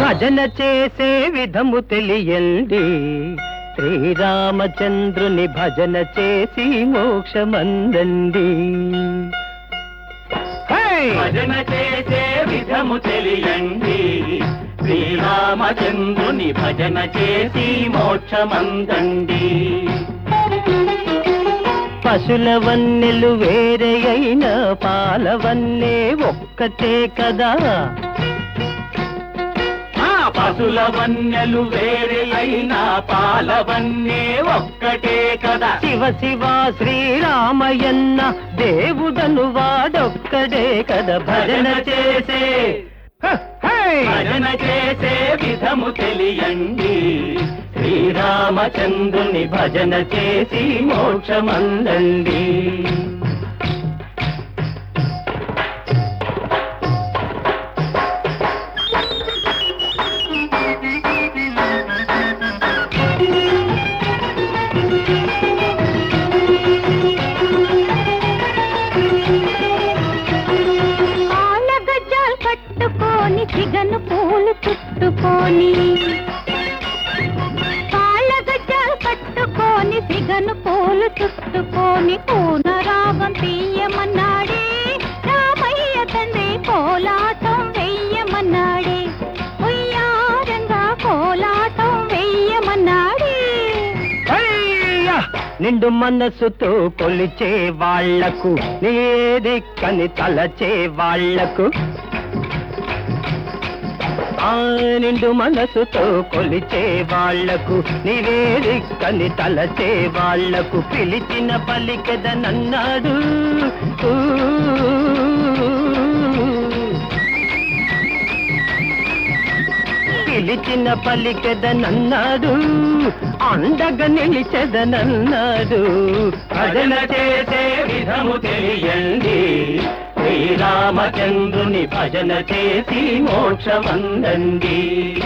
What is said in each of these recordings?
భజన చేసే విధము తెలియండి శ్రీరామచంద్రుని భజన చేసి మోక్షమందండి హై! భజన చేసే విధము తెలియండి శ్రీరామచంద్రుని భజన చేసి మోక్షమందండి పశుల వన్నెలు వేరే అయిన పాలవన్నే ఒక్కటే కదా ఆ పశుల వన్యలు వేరే అయినా పాలవన్నే ఒక్కటే కదా శివ శివ శ్రీరామయ్యన్న దేవుడను వాడొక్కడే కదా భజన చేసే హ, హై! భజన చేసే విధము తెలియండి శ్రీరామచంద్రుని భజన చేసి మోక్షమందండి ఆల గజ్జాలు కట్టుకొని చిగను పూలు చుట్టుకొని కాళ్ళ గజ్జాలు కట్టుకొని సిగను పూలు చుట్టుకొని పూన రాగం తీయమన్నాడే రామయ్య తండ్రి కోలాటం వెయ్యమన్నాడే ఉయ్యారంగా కోలాటం వెయ్యమన్నాడే అయ్యా! నిండు మనసుతో కొలిచే వాళ్లకు నీదిక్కని తలచే వాళ్లకు ఆ నిండు మనసుతో కొలిచే వాళ్లకు నివేదిక్కని తలచే వాళ్లకు పిలిచిన పలికెదనన్నాడు ఊ. పిలిచిన పలికెదనన్నాడు అండగా నిలిచెదనన్నాడు భజన చేసే విధము తెలియండి శ్రీరామచంద్రుని భజన చేసి మోక్షమందండి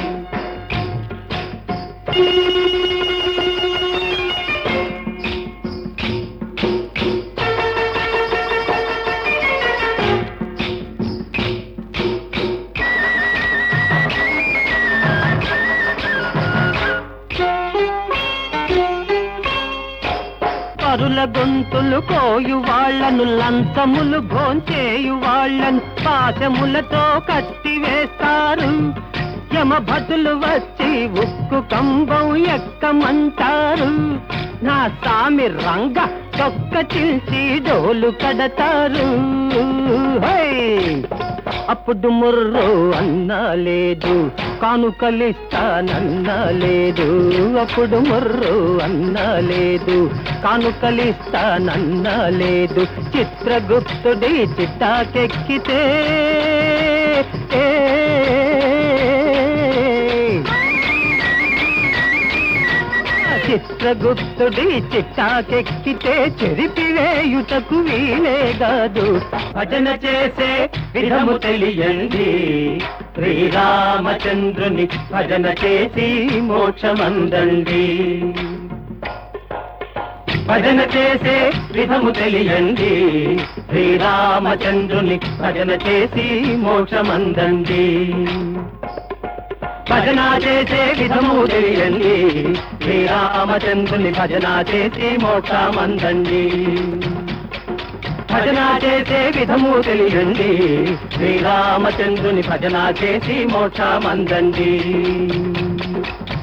పరుల గొంతులు కోయు వాళ్లను లంచములు భోంచేయు వాళ్లను పాశములతో కట్టి వేస్తారు యమభటులు వచ్చి ఉక్కు కంబం ఎక్కమంటారు నా సామి రంగ తొక్క చిల్చి డోలు కడతారు హై! అప్పుడు ముర్రు అన్నా లేదు కానుకలిస్తానన్నా లేదు అప్పుడు ముర్రు అన్నా లేదు కానుకలిస్తానన్నా లేదు చిత్రగుప్తుడి చిట్టాకెక్కితే ఏ చిత్రగుప్తుడి చిట్టాకెక్కితే చెరిపివేయుటకు వీలే కాదు భజన చేసే విధము తెలియండి శ్రీరామచంద్రుని భజన చేసి మోక్షమందండి భజన చేసే విధము తెలియండి శ్రీరామచంద్రుని భజన చేసి మోక్షమందండి భజన చేసే విధము తెలియండి శ్రీరామచంద్రుని భజన చేసి మోక్షమందండి భజన చేసే విధము తెలియండి శ్రీరామచంద్రుని భజన చేసి మోక్షమందండి